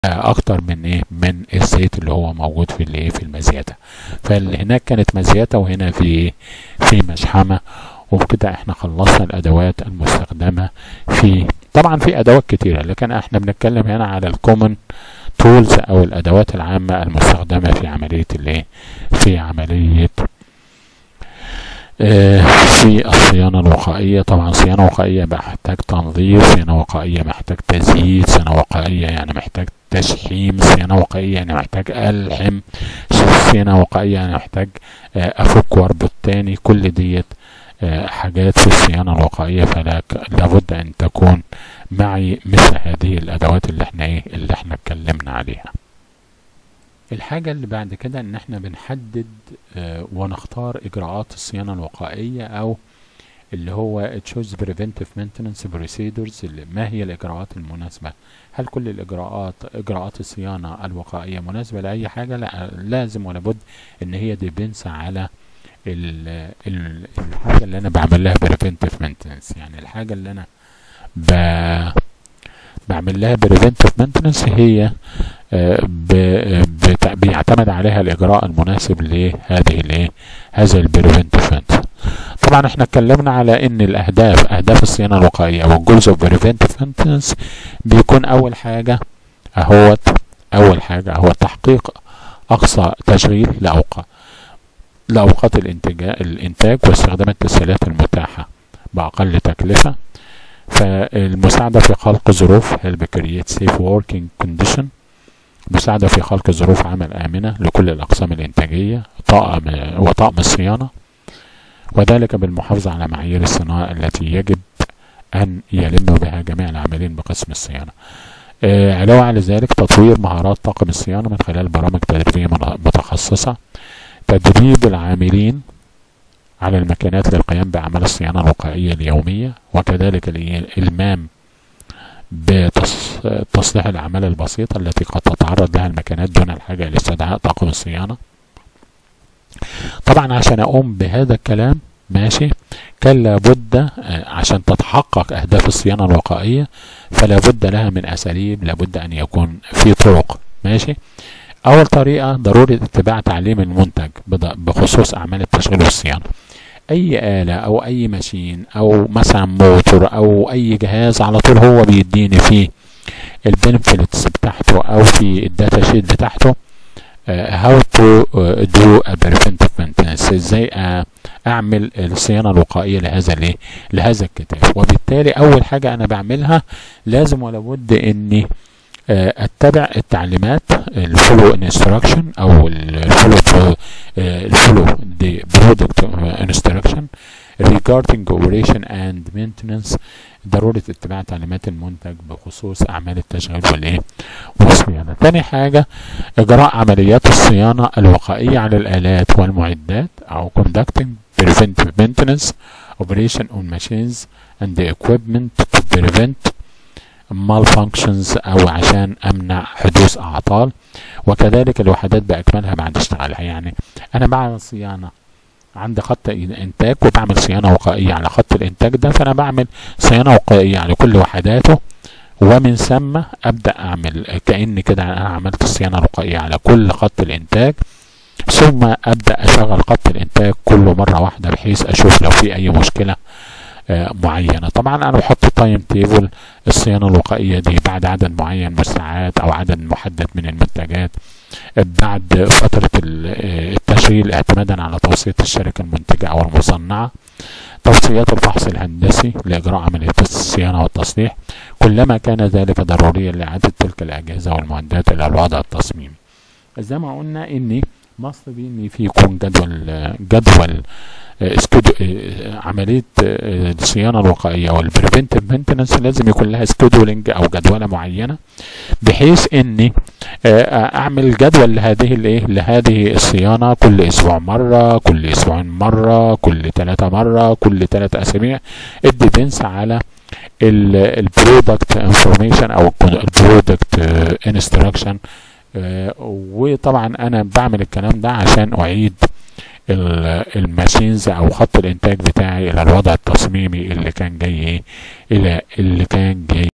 اكتر من ايه من الزيت اللي هو موجود في الايه في المزيته فهناك كانت مزيته وهنا في ايه في مشحمه وبكده احنا خلصنا الادوات المستخدمه في طبعا في ادوات كتيره لكن احنا بنتكلم هنا على الكومن تولز او الادوات العامه المستخدمه في عمليه الايه في عمليه آه في الصيانة الوقائية طبعا صيانة وقائية محتاج تنظيف صيانة وقائية محتاج تزييت صيانة وقائية يعني محتاج تشحيم صيانة وقائية يعني محتاج ألحم صيانة وقائية يعني محتاج آه أفك واربط تاني كل ديت آه حاجات في الصيانة الوقائية فلا لابد أن تكون معي مثل هذه الأدوات اللي احنا ايه اللي احنا اتكلمنا عليها الحاجة اللي بعد كده ان احنا بنحدد اه ونختار اجراءات الصيانة الوقائية او اللي هو تشوز بريفنتيف مينتننس بروسيدورز ما هي الاجراءات المناسبة هل كل الاجراءات اجراءات الصيانة الوقائية مناسبة لاي حاجة لا لازم ولا بد ان هي ديبنس على ال ال الحاجة اللي انا بعمل لها بريفنتيف مينتننس يعني الحاجة اللي انا ب بعمل لها بريفنتيف مينتننس هي بيعتمد عليها الاجراء المناسب لهذه الايه هذا البريفنتيف طبعا احنا اتكلمنا على ان الاهداف اهداف الصيانه الوقائيه او الجولز اوف بريفنتيف مينتننس بيكون اول حاجه اهوت اول حاجه هو تحقيق اقصى تشغيل لاوقات لاوقات الانتاج الانتاج واستخدام التسهيلات المتاحه باقل تكلفه فالمساعده في خلق ظروف help create safe working condition مساعدة في خلق ظروف عمل آمنة لكل الأقسام الإنتاجية طاقم وطاقم الصيانة وذلك بالمحافظة على معايير الصناعة التي يجب أن يلم بها جميع العاملين بقسم الصيانة آه علاوة على ذلك تطوير مهارات طاقم الصيانة من خلال برامج تدريبية متخصصة تدريب العاملين على الماكينات للقيام بأعمال الصيانة الوقائية اليومية وكذلك الإلمام بتصليح الأعمال البسيطة التي قد تتعرض لها الماكينات دون الحاجة إلى استدعاء طاقم الصيانة طبعا عشان أقوم بهذا الكلام ماشي كان لابد عشان تتحقق أهداف الصيانة الوقائية فلا بد لها من أساليب لابد أن يكون في طرق ماشي أول طريقة ضرورة اتباع تعليم المنتج بخصوص أعمال التشغيل والصيانة اي آلة او اي ماشين او مثلا موتور او اي جهاز على طول هو بيديني فيه البنفيتس بتاعته او في الداتا شيت بتاعته هاو تو دو بريفنتيف مينتنس ازاي uh, اعمل الصيانه الوقائيه لهذا الايه لهذا الكتاب وبالتالي اول حاجه انا بعملها لازم ولا بد اني اتبع التعليمات الفولو انستراكشن او الفولو الفولو دي برودكت انستراكشن regarding operation and maintenance ضرورة اتباع تعليمات المنتج بخصوص أعمال التشغيل والإيه والصيانة. تاني حاجة إجراء عمليات الصيانة الوقائية على الآلات والمعدات أو conducting preventive maintenance operation on machines and the equipment to prevent malfunctions او عشان امنع حدوث اعطال وكذلك الوحدات باكملها بعد اشتغالها يعني انا بعمل صيانه عندي خط انتاج وبعمل صيانه وقائيه على خط الانتاج ده فانا بعمل صيانه وقائيه على كل وحداته ومن ثم ابدا اعمل كان كده انا عملت الصيانه الوقائيه على كل خط الانتاج ثم ابدا اشغل خط الانتاج كله مره واحده بحيث اشوف لو في اي مشكله معينه طبعا انا بحط تايم تيبل الصيانه الوقائيه دي بعد عدد معين من الساعات او عدد محدد من المنتجات بعد فتره التشغيل اعتمادا على توصيه الشركه المنتجه او المصنعه توصيات الفحص الهندسي لاجراء عمليه الصيانه والتصليح كلما كان ذلك ضروريا لاعاده تلك الاجهزه والمعدات الى الوضع التصميمي زي ما قلنا ان مصر ان في يكون جدول جدول اسكدو عمليه الصيانه الوقائيه والبريفنتيف مينتنس لازم يكون لها سكيدولينج او جدوله معينه بحيث اني اعمل جدول لهذه الايه لهذه الصيانه كل اسبوع مره كل اسبوعين مره كل ثلاثه مره كل ثلاثه اسابيع الديبنس على البرودكت انفورميشن او البرودكت انستراكشن وطبعا انا بعمل الكلام ده عشان اعيد الماشينز او خط الانتاج بتاعي الى الوضع التصميمي اللي كان جاي الى اللي كان جاي